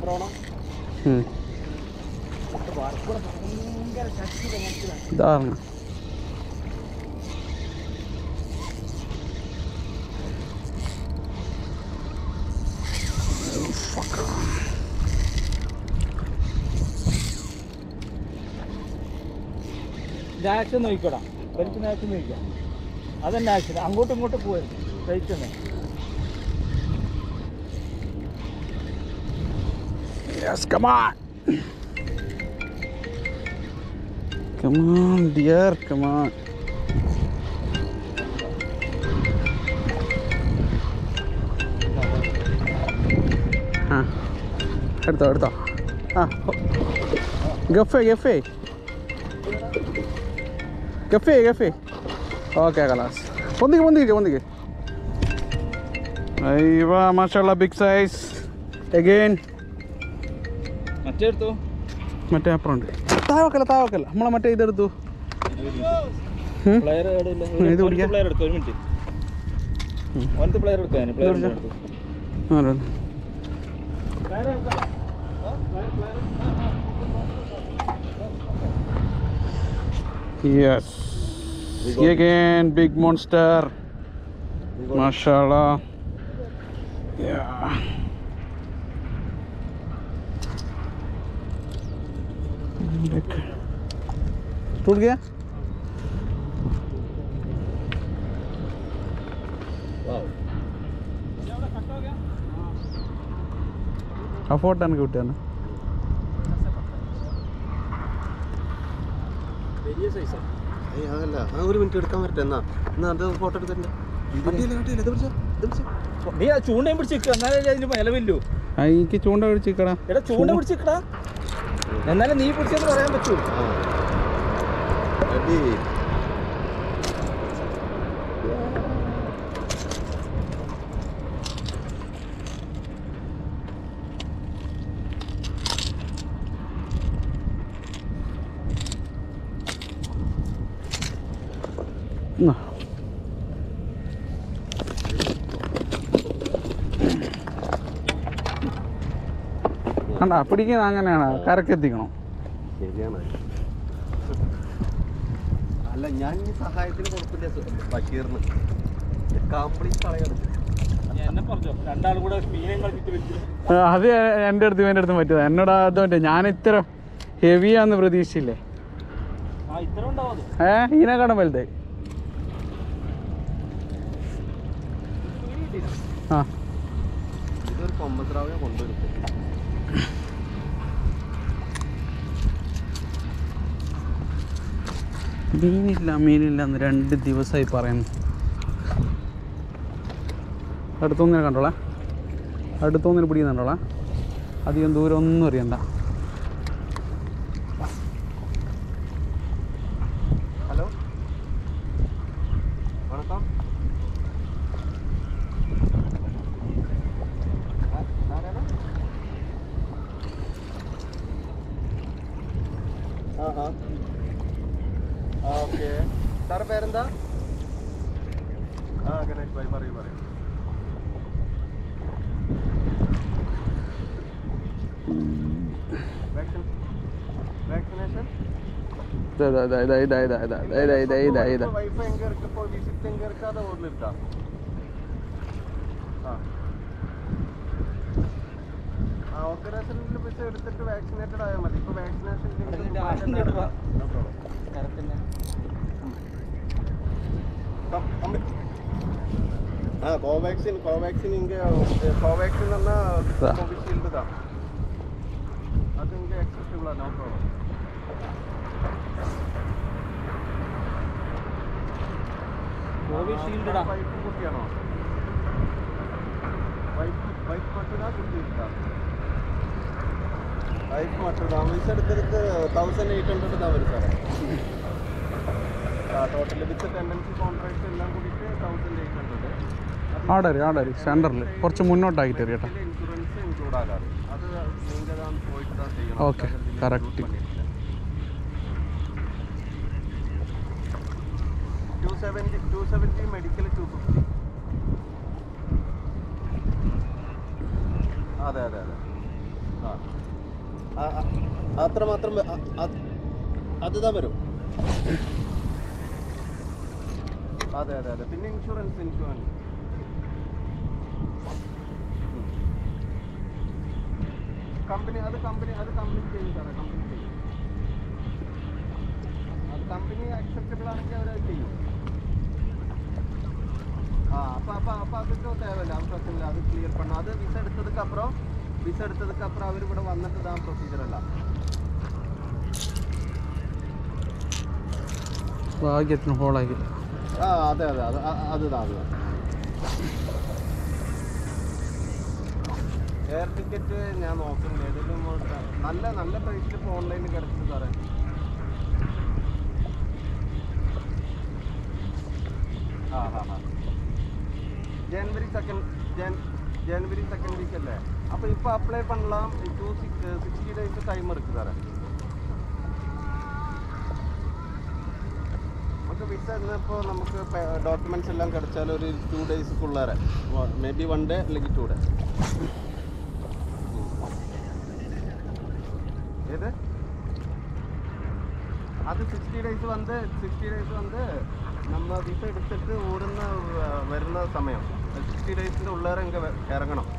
കൊണ്ടുപോകണം ഉം. വർക്കൂടെ ഭയങ്കര ശക്തി മനസ്സിലാണ് ഇതാണ് ഇത് ആക്ഷൻ നോക്കിക്കോടാ ബെൽറ്റിന് ആക്ഷൻ നോക്കിക്കാം അതന്നെ ആക്ഷൻ അങ്ങോട്ടും ഇങ്ങോട്ടും പോയത് റൈറ്റ് തന്നെ Yes, come on. Come on, dear, come on. ആ എടുത്തോ എടുത്തോ ആ ഗഫേ ഗഫേ ഗഫേ ഗഫേ ഓക്കെ കലാസ് പൊന്തിക്ക് പൊന്തിക്ക് പൊന്തിക്ക് അയ്യവ മാഷല്ല ബിഗ് സൈസ് എഗെയിൻ മറ്റേ എടുത്തു മറ്റേ അപ്പുറം ഉണ്ട് താവക്കല്ല താവക്കല്ല നമ്മളെ മറ്റേ ഇതെടുത്തു ഉം? പ്ലെയർ ഇത് പിടിക്കാം. പ്ലെയർ എടുത്തു ഒരു മിനിറ്റ് ഓനത്തെ പ്ലെയർ എടുക്കാൻ പ്ലെയർ ഇത് എടുത്തു ആ, അതെ. Yes. See again, big monster. Mashallah. Yeah. टूट गया ആ ഫോട്ടോ എനിക്ക് കിട്ടിയാണ് വലിയ സൈസ് ഏയ് അതല്ല ആ ഒരു മിനിറ്റ് എടുക്കാൻ പറ്റേ എന്നാ എന്നാ അത് ഫോട്ടോ എടുക്കണ്ട വണ്ടിയില്ല വണ്ടിയില്ല ഇത് പിടിച്ചോ ഇത് പിടിച്ചോ നീ ആ ചൂണ്ടയും പിടിച്ചിരിക്കുക എന്നാലേ അതിന് വിലവില്ലു ആ എനിക്ക് ചൂണ്ട പിടിച്ചിക്കടാ എടാ ചൂണ്ട പിടിച്ചിരിക്കടാ എന്നാലും നീ പിടിച്ചെന്ന് പറയാൻ പറ്റൂ ആ റെഡി എന്നാ. കണ്ട പിടിക്കുന്ന അങ്ങനെയാണ് കരക്കെത്തിക്കണം ശരിയാണ് അല്ല ഞാൻ ഈ സഹായത്തിന് കൊടുക്കില്ല സു- ബഷീറിന് കംപ്ലീറ്റ് കളയാണ് എന്നെ പറഞ്ഞോ രണ്ടാളും കൂടെ മീനെ കളിച്ചിട്ട് വെച്ചു ആ, അത് എൻ്റെ അടുത്ത് ഇവൻ്റെ അടുത്ത് പറ്റിയത് എന്നോട് അത് പറ്റേ ഞാൻ ഇത്ര ഹെവിയാന്ന് പ്രതീക്ഷിച്ചില്ലേ ആ ഇത്ര ഉണ്ടാവും അത് ഏ ഇതിനെക്കാളും വലുത് ആ ഇതൊരു കൊമ്പത്രാവിനെ കൊണ്ടുവരും മീനില്ല മീനില്ല എന്ന് രണ്ട് ദിവസമായി പറയുന്നു അടുത്തൊന്നിനെ കണ്ടോളാ അടുത്തൊന്നിനെ പിടിക്കുന്നുണ്ടോളാ അധികം ദൂരം ഒന്നും അറിയണ്ട ഹലോ വണക്കം ആ, ആരാണ്? ആ ആ ആ ഓക്കെ സാറ് പേരെന്താ ആ ഗണേഷ് ഭായി പറയൂ പറയൂ വാക്സിൻ വാക്സിനേഷൻ ഇതാ ഇതാ ഇതാ ഇതാ ഇതാ ഇതാ ഇതാ ഇതാ ഇതാ ഇതാ ഇതാ ವೈಫೈ ಹೆಂಗ ಇರ್ಕಪ್ಪ ವಿಸಿಟ್ ಹೆಂಗ ಇರ್ಕಾದ ಓದ್ಲಿರ್ತಾ ആ ഓപ്പറേഷനിൽ പൈസ എടുത്തിട്ട് വാക്സിനേറ്റഡ് ആയാൽ മതി ഇപ്പൊ വാക്സിനേഷൻ അതിന്റെ ആശങ്ക എടുക്കാം. ആ കോവാക്സിൻ കോവാക്സിൻ ഇങ്ക കോവാക്സിൻ എന്ന ദാ. കോവിഷീൽഡ് ദാ അത് ഇങ്ക accessible ആ നോ പ്രോബ്ലം കോവിഷീൽഡാ വൈഫ് കുട്ടിയാണോ വൈഫ് വൈഫ് മറ്റൊരാ കുട്ടി ഇട്ടാ വൈഫ് മറ്റൊരാ പൈസ എടുത്തത് തൗസൻഡ് എയ്റ്റ് ഹൺഡ്രഡ് ഇതാ വരും സാറേ ആ ടോട്ടൽ വിത്ത് ടെൻഡൻസി കോൺട്രാക്ട് എല്ലാം കൂടിയിട്ട് തൗസൻഡ് എയ്റ്റ് ഹൺഡ്രഡ് ആടരി ആടരി സെൻറ്ററിൽ കുറച്ച് മുന്നോട്ടാക്കിട്ട് എറിയട്ടെ ഇൻഷുറൻസ് ഇൻക്ലൂഡ് ആകാറ് അത് നിങ്ങൾ தான் പോയിട്ട് தான் ചെയ്യണം Okay, correct. Two seventy two seventy medical two fifty അതെ അതെ അതെ ആ. ആ, ആ, അത്രമാത്രം വ- ആ, അത് അതുതാ വരും അതെ അതെ അതെ പിന്നെ ഇൻഷുറൻസ് ഇൻഷുറൻസ് കമ്പനി അത് കമ്പനി അത് കമ്പനി ചെയ്യും സാറേ കമ്പനി ചെയ്യും അത് കമ്പനി അക്സെപ്റ്റബിൾ ആണെങ്കിൽ അവർ ചെയ്യും ஆ அப்போ அப்போ அப்போ அதுக்கும் தேவையில்லை அது பிரச்சனை இல்லை அது கிளியர் பண்ண அது விசா எடுத்ததுக்கு அப்புறம் விசா எடுத்ததுக்கு அப்புறம் அவர் கூட வந்துட்டு தான் ப்ரொசீஜர் எல்லாம் ഭാഗ്യത്തിന് ഹോളാക്കി ആ അതെ അതെ അത് അ- അതുതാ അതുതാ എയർ ടിക്കറ്റ് ഞാൻ നോക്കുന്നില്ല ഏതെങ്കിലും ഒരു നല്ല നല്ല പ്രൈസിൽ ഇപ്പോൾ ഓൺലൈനിൽ കിടക്കുന്നു സാറേ ആ ഹാ ഹാ ജനുവരി സെക്കൻഡ് ജൻ ജനുവരി செகண்ட் வீக் இல்லை அப்போ இப்போ அப்ளை பண்ணலாம் two six sixty days time இருக்குது சார் നമുക്ക് വിസ ഇപ്പോൾ നമുക്ക് ഡോക്യുമെന്റ്സ് എല്ലാം കിടച്ചാൽ ഒരു ടു ഡേയ്സ്ക്കുള്ളേറെ മേ ബി വൺ ഡേ അല്ലെങ്കിൽ ടു ഡേ ഏത് അത് സിക്സ്റ്റി ഡേയ്സ് വന്ന് സിക്സ്റ്റി ഡേയ്സ് വന്ന് നമ്മ വിസ എടുത്തിട്ട് ഓടുന്ന വ- വരുന്ന സമയം സിക്സ്റ്റി ഡേയ്സിൻ്റെ ഉള്ളേറെ ഇങ്ങ് വ- ഇറങ്ങണം